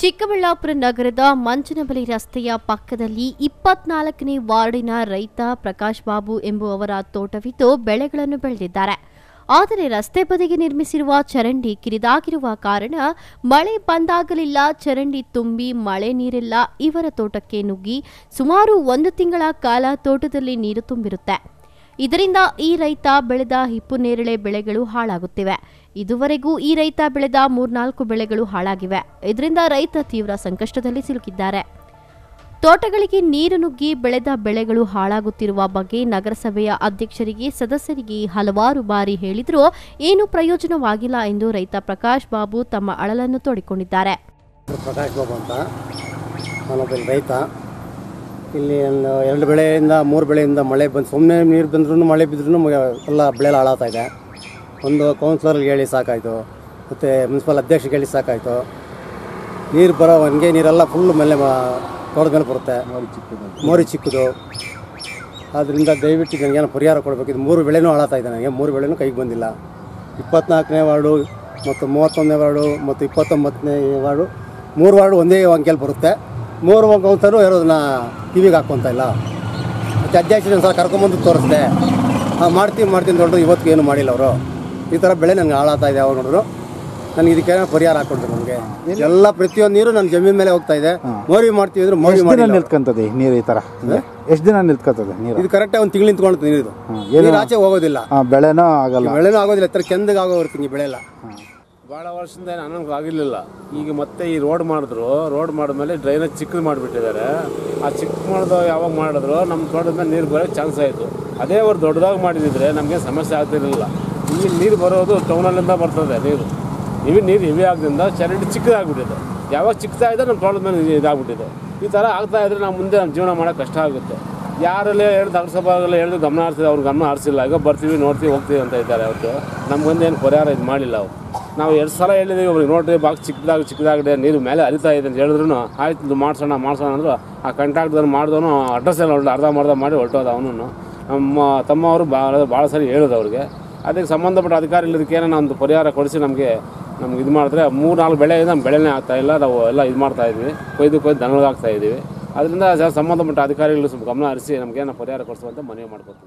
ಚಿಕ್ಕಬಳ್ಳಾಪುರ ನಗರದ ಮಂಚನಬಲಿ ರಸ್ತೆಯ ಪಕ್ಕದಲ್ಲಿ ಇಪ್ಪತ್ನಾಲ್ಕನೇ ವಾರ್ಡಿನ ರೈತ ಪ್ರಕಾಶ್ ಬಾಬು ಎಂಬುವವರ ತೋಟವಿದ್ದು ಬೆಳೆಗಳನ್ನು ಬೆಳೆದಿದ್ದಾರೆ ಆದರೆ ರಸ್ತೆ ಬದಿಗೆ ನಿರ್ಮಿಸಿರುವ ಚರಂಡಿ ಕಿರಿದಾಗಿರುವ ಕಾರಣ ಮಳೆ ಬಂದಾಗಲಿಲ್ಲ ಚರಂಡಿ ತುಂಬಿ ಮಳೆ ನೀರೆಲ್ಲ ಇವರ ತೋಟಕ್ಕೆ ನುಗ್ಗಿ ಸುಮಾರು ಒಂದು ತಿಂಗಳ ಕಾಲ ತೋಟದಲ್ಲಿ ನೀರು ತುಂಬಿರುತ್ತೆ ಇದರಿಂದ ಈ ರೈತ ಬೆಳೆದ ಹಿಪ್ಪು ನೇರಳೆ ಬೆಳೆಗಳು ಹಾಳಾಗುತ್ತಿವೆ ಇದುವರೆಗೂ ಈ ರೈತ ಬೆಳೆದ ಮೂರ್ನಾಲ್ಕು ಬೆಳೆಗಳು ಹಾಳಾಗಿವೆ ಇದರಿಂದ ರೈತ ತೀವ್ರ ಸಂಕಷ್ಟದಲ್ಲಿ ಸಿಲುಕಿದ್ದಾರೆ ತೋಟಗಳಿಗೆ ನೀರು ನುಗ್ಗಿ ಬೆಳೆದ ಬೆಳೆಗಳು ಹಾಳಾಗುತ್ತಿರುವ ಬಗ್ಗೆ ನಗರಸಭೆಯ ಅಧ್ಯಕ್ಷರಿಗೆ ಸದಸ್ಯರಿಗೆ ಹಲವಾರು ಬಾರಿ ಹೇಳಿದರೂ ಏನೂ ಪ್ರಯೋಜನವಾಗಿಲ್ಲ ಎಂದು ರೈತ ಪ್ರಕಾಶ್ ಬಾಬು ತಮ್ಮ ಅಳಲನ್ನು ತೋಡಿಕೊಂಡಿದ್ದಾರೆ ಹೆಸರು ಪ್ರಕಾಶ್ ಬಾಬು ಅಂತ ನಾನೊಬ್ಬ ಇಲ್ಲಿ ರೈತ ಇಲ್ಲಿ ಒಂದು ಎರಡು ಬೆಳೆಯಿಂದ ಮೂರು ಬೆಳೆಯಿಂದ ಮಳೆ ಬಂದು ಸುಮ್ಮನೆ ನೀರು ಬಂದ್ರೂ ಮಳೆ ಬಿದ್ರೂ ಎಲ್ಲ ಬೆಳೆ ಹಾಳಾಗ್ತಾ ಇದೆ ಒಂದು ಕೌನ್ಸಿಲರ್ಗೆ ಹೇಳಿ ಸಾಕಾಯಿತು ಮತ್ತು ಮುನ್ಸಿಪಲ್ ಅಧ್ಯಕ್ಷರಿಗೆ ಹೇಳಿ ಸಾಕಾಯಿತು ನೀರು ಬರೋ ಒಣಗೆ ನೀರೆಲ್ಲ ಫುಲ್ ಮೇಲೆ ಮ- ತೋಟದ ಮೇಲೆ ಬರುತ್ತೆ ಮೋರಿ ಚಿಕ್ಕದು ಆದ್ದರಿಂದ ದಯವಿಟ್ಟು ನನಗೇನೋ ಪರಿಹಾರ ಕೊಡಬೇಕು ಇದು ಮೂರು ಬೆಳೆನೂ ಹಾಳಾಗ್ತಾ ಇದೆ ನನಗೆ ಮೂರು ಬೆಳೆನೂ ಕೈಗೆ ಬಂದಿಲ್ಲ ಇಪ್ಪತ್ನಾಲ್ಕನೇ ವಾರ್ಡು ಮತ್ತು ಮೂವತ್ತೊಂದನೇ ವಾರ್ಡು ಮತ್ತು ಇಪ್ಪತ್ತೊಂಬತ್ತನೇ ವಾರ್ಡು ಮೂರು ವಾರ್ಡು ಒಂದೇ ಅಂಕೆಯಲ್ಲಿ ಬರುತ್ತೆ ಮೂರು ಕೌನ್ಸರು ಇರೋದನ್ನ ಕಿವಿಗೆ ಹಾಕ್ಕೊಂತ ಇಲ್ಲ ಮತ್ತು ಅಧ್ಯಕ್ಷರು ಒಂದು ಸಲ ಕರ್ಕೊಂಬಂದು ತೋರಿಸ್ದೆ ಹಾಂ ಮಾಡ್ತೀನಿ ಮಾಡ್ತೀನಿ ದೊಡ್ಡದು ಇವತ್ತಿಗೆ ಏನು ಮಾಡಿಲ್ಲ ಅವರು ಈ ಥರ ಬೆಳೆ ನನಗೆ ಹಾಳಾಗ್ತಾ ಇದೆ ಅವ್ರು ನೋಡಿದ್ರು ನನಗೆ ಇದಕ್ಕೆ ಪರಿಹಾರ ಹಾಕ್ಕೊಡ್ತಾರೆ ನನಗೆ ಎಲ್ಲ ಪ್ರತಿಯೊಂದು ನೀರು ನನ್ನ ಜಮೀನ್ ಮೇಲೆ ಹೋಗ್ತಾ ಇದೆ ಮೋರಿ ಮಾಡ್ತೀವಿ ಅಂದ್ರೆ ಮೋರಿ ಎಷ್ಟು ದಿನ ಮಾಡಿ ನಿಲ್ತ್ಕೊಂತದೆ ಈ ನೀರು ಈ ಥರ ಎಷ್ಟು ದಿನ ನಿಲ್ತ್ಕೊಂತದೆ ನೀರು ಇದು ಕರೆಕ್ಟಾಗಿ ಒಂದು ತಿಂಗಳು ನಿಂತ್ಕೊಂಡು ನೀರು ಹ್ಮ್. ಏನು ನೀರು ಆಚೆ ಹೋಗೋದಿಲ್ಲ ಆ, ಬೆಳೆನೂ ಆಗಲ್ಲ ಬೆಳೆನೂ ಆಗೋದಿಲ್ಲ ಎತ್ತರ ಕೆಂದಗೆ ಆಗೋರ್ತೀನಿ ಬೆಳೆ ಎಲ್ಲ ಭಾಳ ವರ್ಷದಿಂದ ಏನು ಅನ್ನೋಂಗೆ ಆಗಿರಲಿಲ್ಲ ಈಗ ಮತ್ತೆ ಈ ರೋಡ್ ಮಾಡಿದ್ರು ರೋಡ್ ಮಾಡಿದ್ಮೇಲೆ ಡ್ರೈನೇಜ್ ಚಿಕ್ಕದು ಮಾಡಿಬಿಟ್ಟಿದ್ದಾರೆ ಆ ಚಿಕ್ಕ ಮಾಡಿದ ಯಾವಾಗ ಮಾಡಿದ್ರು ನಮ್ಮ ತೋಟದ ಮೇಲೆ ನೀರು ಬರೋಕ್ಕೆ ಚಾನ್ಸ್ ಆಯಿತು ಅದೇ ಅವ್ರು ದೊಡ್ಡದಾಗಿ ಮಾಡಿದಿದ್ರೆ ನಮಗೆ ಸಮಸ್ಯೆ ಆಗ್ತಿರಲಿಲ್ಲ ಇಲ್ಲಿ ನೀರು ಬರೋದು ಟೌನಲ್ಲಿಂದ ಬರ್ತದೆ ನೀರು ಇವಿ ನೀರು ಹೆವಿ ಆಗದಿಂದ ಚರಂಡಿ ಚಿಕ್ಕದಾಗ್ಬಿಟ್ಟಿದೆ ಯಾವಾಗ ಚಿಕ್ಕದಾಗಿದೆ ನಮ್ಮ ತೋಟದ ಮೇಲೆ ನೀರು ಇದಾಗ್ಬಿಟ್ಟಿದೆ ಈ ಥರ ಆಗ್ತಾ ಇದ್ರೆ ನಾವು ಮುಂದೆ ನಮ್ಮ ಜೀವನ ಮಾಡೋಕ್ಕೆ ಕಷ್ಟ ಆಗುತ್ತೆ ಯಾರೆಲ್ಲ ಹೇಳಿದ ನಗರಸಭೆಗೆಲ್ಲ ಹೇಳಿದ್ರು ಗಮನ ಹರಿಸಿದ ಅವ್ರು ಗಮನ ಹರಿಸಿಲ್ಲ ಈಗ ಬರ್ತೀವಿ ನೋಡ್ತೀವಿ ಹೋಗ್ತೀವಿ ಅಂತ ಇದ್ದಾರೆ ಅವ್ರು ನಮ್ಗೊಂದು ಏನು ಪರಿಹಾರ ಇದು ಮಾಡಿಲ್ಲ ಅವ್ರು ನಾವು ಎರಡು ಸಲ ಹೇಳಿದ್ದೀವಿ ಅವ್ರಿಗೆ ನೋಡ್ರಿ ಬಾಕ್ ಚಿಕ್ಕದಾಗ ಚಿಕ್ಕದಾಗಿದೆ ನೀರು ಮೇಲೆ ಹರಿತಾ ಇದೆ ಅಂತ ಹೇಳಿದ್ರು ಆಯ್ತು ಇದು ಮಾಡ್ಸೋಣ ಮಾಡ್ಸೋಣ ಅಂದ್ರು ಆ ಕಾಂಟ್ರಾಕ್ಟ್ದವ್ರು ಮಾಡಿದವನು ಅಡ್ರೆಸ್ ಎಲ್ಲ ಹೊರಟು ಅರ್ಧ ಮರ್ಧ ಮಾಡಿ ಹೊರಟೋದ ಅವನು ನಮ್ಮ ತಮ್ಮವರು ಭಾಳ ಭಾಳ ಸರಿ ಹೇಳಿದ್ರು ಅವ್ರಿಗೆ ಅದಕ್ಕೆ ಸಂಬಂಧಪಟ್ಟ ಅಧಿಕಾರಿಗಳಿದ್ದಕ್ಕೆ ಏನೋ ಒಂದು ಪರಿಹಾರ ಕೊಡಿಸಿ ನಮಗೆ ನಮ್ಗೆ ಇದು ಮಾಡಿದ್ರೆ ಮೂರು ನಾಲ್ಕು ಬೆಳೆ ಇದೆ ನಮ್ಮ ಬೆಳೆನೇ ಆಗ್ತಾ ಇಲ್ಲ ನಾವು ಎಲ್ಲ ಇದು ಮಾಡ್ತಾ ಇದ್ವಿ ಕೊಯ್ದು ಕೊಯ್ದು ದನಗಳಿಗೆ ಹಾಕ್ತಾ ಇದ್ದೀವಿ ಅದರಿಂದ ಸ- ಸಂಬಂಧಪಟ್ಟ ಅಧಿಕಾರಿಗಳು ಸ್ವಲ್ಪ ಗಮನ ಹರಿಸಿ ನಮಗೇನೋ ಪರಿಹಾರ ಕೊಡಿಸುವಂತ ಮನವಿ ಮಾಡ್ಕೊತೀವಿ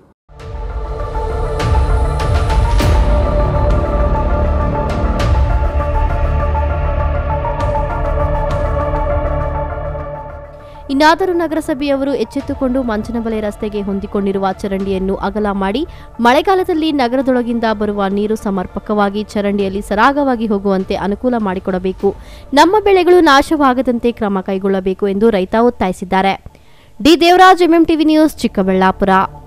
ಇನ್ನಾದರೂ ನಗರಸಭೆಯವರು ಎಚ್ಚೆತ್ತುಕೊಂಡು ಮಂಚನಬಲೆ ರಸ್ತೆಗೆ ಹೊಂದಿಕೊಂಡಿರುವ ಚರಂಡಿಯನ್ನು ಅಗಲ ಮಾಡಿ ಮಳೆಗಾಲದಲ್ಲಿ ನಗರದೊಳಗಿಂದ ಬರುವ ನೀರು ಸಮರ್ಪಕವಾಗಿ ಚರಂಡಿಯಲ್ಲಿ ಸರಾಗವಾಗಿ ಹೋಗುವಂತೆ ಅನುಕೂಲ ಮಾಡಿಕೊಡಬೇಕು ನಮ್ಮ ಬೆಳೆಗಳು ನಾಶವಾಗದಂತೆ ಕ್ರಮ ಕೈಗೊಳ್ಳಬೇಕು ಎಂದು ರೈತ ಒತ್ತಾಯಿಸಿದ್ದಾರೆ D Devaraj MM TV news Chikkaballapur